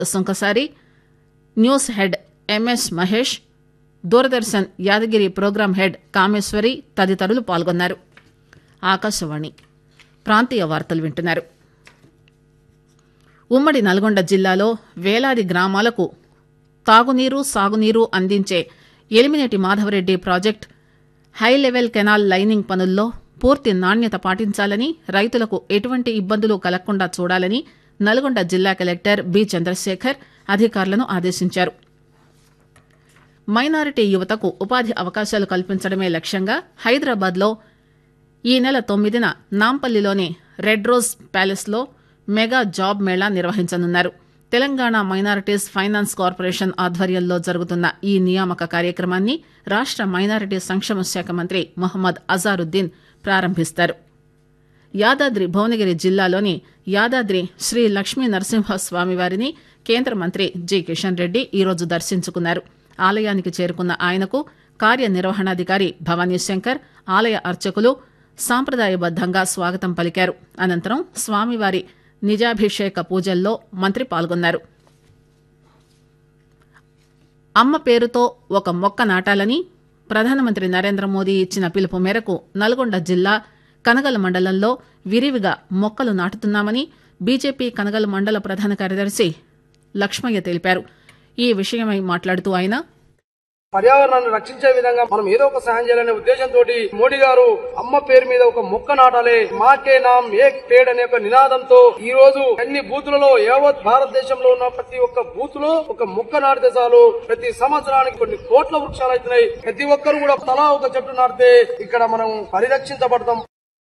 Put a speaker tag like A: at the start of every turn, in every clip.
A: Sunkasari news head MS Mahesh Doordarshan Yadagiri programme head Kameshwari తదితరులు పాల్గొన్నారు ఆకాశవాణి ప్రాంతీయ వార్తలు వింటున్నారు ఉమ్మడి నల్గొండ జిల్లాలో వేలాది గ్రామాలకు తాగునీరు సాగునీరు అందించే Elimineti Madhava Reddy project high level canal lining పనుల్లో పూర్తి నాణ్యత పాటించాలని రైతులకు ఎటువంటి ఇబ్బందులు కలగకుండా చూడాలని నల్గొండ జిల్లా కలెక్టర్ బి చంద్రశేఖర్ అధికారులను ఆదేశించారు మైనారిటీ యువతకు ఉపాధి అవకాశాలు కల్పించడమే లక్ష్యంగా హైదరాబాద్లో ఈ నెల తొమ్మిదిన నాంపల్లిలోని రెడ్ రోజ్ ప్యాలెస్లో మెగా జాబ్ మేళా నిర్వహించనున్నారు తెలంగాణ మైనారిటీస్ ఫైనాన్స్ కార్పొరేషన్ ఆధ్వర్యంలో జరుగుతున్న ఈ నియామక కార్యక్రమాన్ని రాష్ట మైనారిటీ సంక్షేమ శాఖ మంత్రి మొహమ్మద్ అజారుద్దీన్ ప్రారంభిస్తారు యాదాద్రి భువనగిరి జిల్లాలోని యాదాద్రి శ్రీ లక్ష్మీ నరసింహస్వామి వారిని కేంద్ర మంత్రి జి కిషన్ రెడ్డి ఈరోజు దర్శించుకున్నారు ఆలయానికి చేరుకున్న ఆయనకు కార్యనిర్వహణాధికారి భవానీ శంకర్ ఆలయ అర్చకులు సాంప్రదాయబద్దంగా స్వాగతం పలికారు అనంతరం స్వామివారి నిజాభిషేక పూజల్లో మంత్రి పాల్గొన్నారు అమ్మ పేరుతో ఒక మొక్క నాటాలని ప్రధానమంత్రి నరేంద్ర మోదీ ఇచ్చిన పిలుపు మేరకు నల్గొండ జిల్లా కనగల మండలంలో విరివిగా మొక్కలు నాటుతున్నామని బీజేపీ కనగల మండల ప్రధాన కార్యదర్శి లక్ష్మయ్య తెలిపారు ఈ విషయమై మాట్లాడుతూ ఆయన
B: పర్యావరణాన్ని రక్షించే విధంగా మనం ఏదో ఒక సహాయం చేయాలనే ఉద్దేశంతో మోడీ గారు అమ్మ పేరు మీద ఒక మొక్క నాటాలి మాకే నామ్ ఏక్ పేడ్ అనే ఒక నినాదంతో ఈ రోజు అన్ని బూతులలో యావత్ భారతదేశంలో ఉన్న ప్రతి ఒక్క బూత్ లో ఒక మొక్క నాటితే చాలు ప్రతి సంవత్సరానికి కొన్ని కోట్ల వృక్షాలు అవుతున్నాయి ప్రతి ఒక్కరు కూడా తలా ఒక చెట్టు నాటితే ఇక్కడ మనం పరిరక్షించబడతాం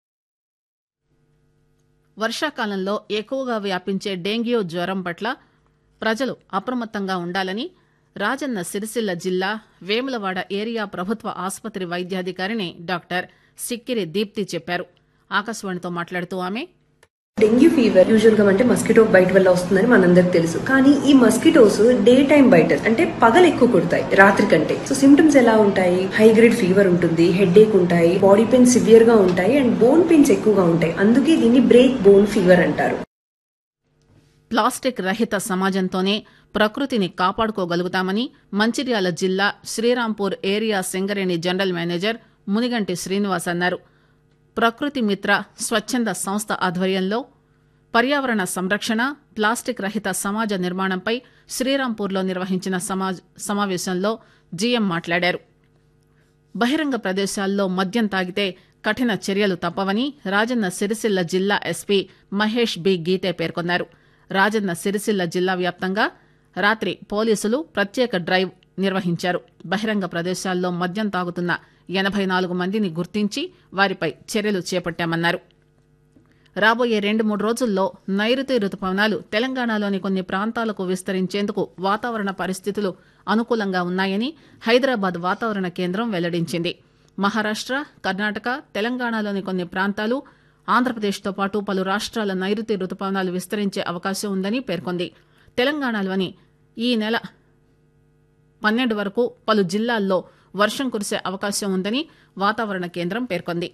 A: వర్షాకాలంలో ఎక్కువగా వ్యాపించే డెంగ్యూ జ్వరం పట్ల ప్రజలు అప్రమత్తంగా ఉండాలని రాజన్న సిరిసిల్ల జిల్లా వేములవాడ ఏరియా ప్రభుత్వ ఆసుపత్రి వైద్యాధికారిని డాక్టర్ సిక్కిరి దీప్తి చెప్పారు ఆకాశవాణితో మాట్లాడుతూ ఆమె
C: డెంగ్యూ ఫీవర్ యూజువల్ గా అంటే మస్కిటో బైట్ వల్ల వస్తుందని మనందరికి తెలుసు కానీ ఈ మస్కిటోస్ డే టైం బైటర్స్ అంటే పగలు ఎక్కువ కుడతాయి రాత్రి కంటే సో సిమ్టమ్స్ ఎలా ఉంటాయి హై గ్రేడ్ ఫీవర్ ఉంటుంది హెడ్ ఏక్ ఉంటాయి బాడీ పెయిన్ సివియర్ గా ఉంటాయి అండ్ బోన్ పెయిన్స్ ఎక్కువగా ఉంటాయి అందుకే దీన్ని బ్రేక్ బోన్ ఫీవర్ అంటారు
A: ప్లాస్టిక్ రహిత సమాజంతోనే ప్రకృతిని కాపాడుకోగలుగుతామని మంచిర్యాల జిల్లా Srirampur area Singareni general manager Muniganti Srinivas అన్నారు ప్రకృతి మిత్ర స్వచ్ఛంద సంస్థ ఆధ్వర్యంలో పర్యావరణ సంరక్షణ ప్లాస్టిక్ రహిత సమాజ నిర్మాణంపై శ్రీరాంపూర్లో నిర్వహించిన సమాజ్ సమావేశంలో జీఎం మాట్లాడారు బహిరంగ ప్రదేశాల్లో మద్యం తాగితే కఠిన చర్యలు తప్పవని రాజన్న సిరిసిల్ల జిల్లా ఎస్పీ మహేష్ బి గీతే పేర్కొన్నారు రాజన్న సిరిసిల్ల జిల్లా వ్యాప్తంగా రాత్రి పోలీసులు ప్రత్యేక డ్రైవ్ నిర్వహించారు బహిరంగ ప్రదేశాల్లో మద్యం తాగుతున్న ఎనభై నాలుగు మందిని గుర్తించి వారిపై చర్యలు చేపట్టామన్నారు రాబోయే రెండు మూడు రోజుల్లో నైరుతి రుతుపవనాలు తెలంగాణలోని కొన్ని ప్రాంతాలకు విస్తరించేందుకు వాతావరణ పరిస్థితులు అనుకూలంగా ఉన్నాయని హైదరాబాద్ వాతావరణ కేంద్రం వెల్లడించింది మహారాష్ట కర్ణాటక తెలంగాణలోని కొన్ని ప్రాంతాలు ఆంధ్రప్రదేశ్తో పాటు పలు రాష్ట్రాల నైరుతి రుతుపవనాలు విస్తరించే అవకాశం ఉందని పేర్కొంది తెలంగాణలోని ఈ నెల పన్నెండు వరకు పలు జిల్లాల్లో వర్షం కురిసే అవకాశం ఉందని వాతావరణ కేంద్రం పేర్కొంది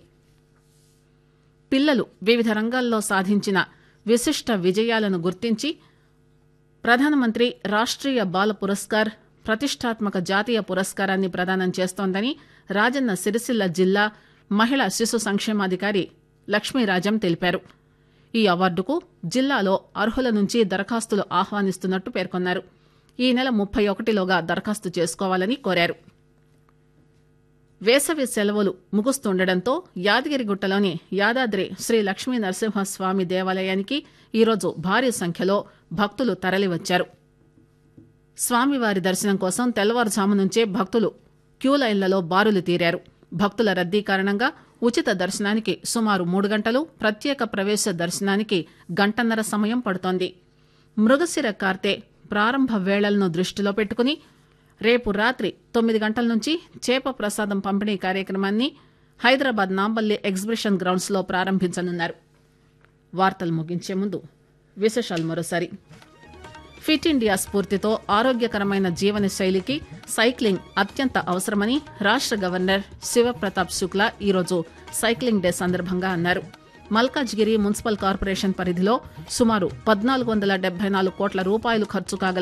A: పిల్లలు వివిధ రంగాల్లో సాధించిన విశిష్ట విజయాలను గుర్తించి ప్రధానమంత్రి రాష్ట్రీయ బాల పురస్కార్ ప్రతిష్టాత్మక జాతీయ పురస్కారాన్ని ప్రదానం చేస్తోందని రాజన్న సిరిసిల్ల జిల్లా మహిళా శిశు సంక్షేమాధికారి లక్ష్మీరాజం తెలిపారు ఈ అవార్డుకు జిల్లాలో అర్హుల నుంచి దరఖాస్తులు ఆహ్వానిస్తున్నట్టు పేర్కొన్నారు ఈ నెల ముప్పై ఒకటిలోగా దరఖాస్తు చేసుకోవాలని కోరారు వేసవి సెలవులు ముగుస్తుండటంతో యాదగిరిగుట్టలోని యాదాద్రి శ్రీ లక్ష్మీ నరసింహస్వామి దేవాలయానికి ఈరోజు భారీ సంఖ్యలో భక్తులు తరలివచ్చారు స్వామివారి దర్శనం కోసం తెల్లవారుజాము నుంచే భక్తులు క్యూలైన్లలో బారులు తీరారు భక్తుల రద్దీ కారణంగా ఉచిత దర్శనానికి సుమారు మూడు గంటలు ప్రత్యేక ప్రవేశ దర్శనానికి గంటన్నర సమయం పడుతోంది మృగశిర కార్తె ప్రారంభ వేళలను దృష్టిలో పెట్టుకుని రేపు రాత్రి తొమ్మిది గంటల నుంచి చేప ప్రసాదం పంపిణీ కార్యక్రమాన్ని హైదరాబాద్ నాంపల్లి ఎగ్జిబిషన్ గ్రౌండ్స్ లో ప్రారంభించనున్నారు వార్తలు ముగించే ముందు విశేషాలు మరోసారి ఫిట్ ఇండియా స్ఫూర్తితో ఆరోగ్యకరమైన జీవన శైలికి సైక్లింగ్ అత్యంత అవసరమని రాష్ట గవర్నర్ శివప్రతాప్ శుక్లా ఈరోజు సైక్లింగ్ డే సందర్భంగా అన్నారు మల్కాజ్గిరి మున్సిపల్ కార్పొరేషన్ పరిధిలో సుమారు పద్నాలుగు వందల డెబ్బై నాలుగు కోట్ల రూపాయలు ఖర్చు కాగల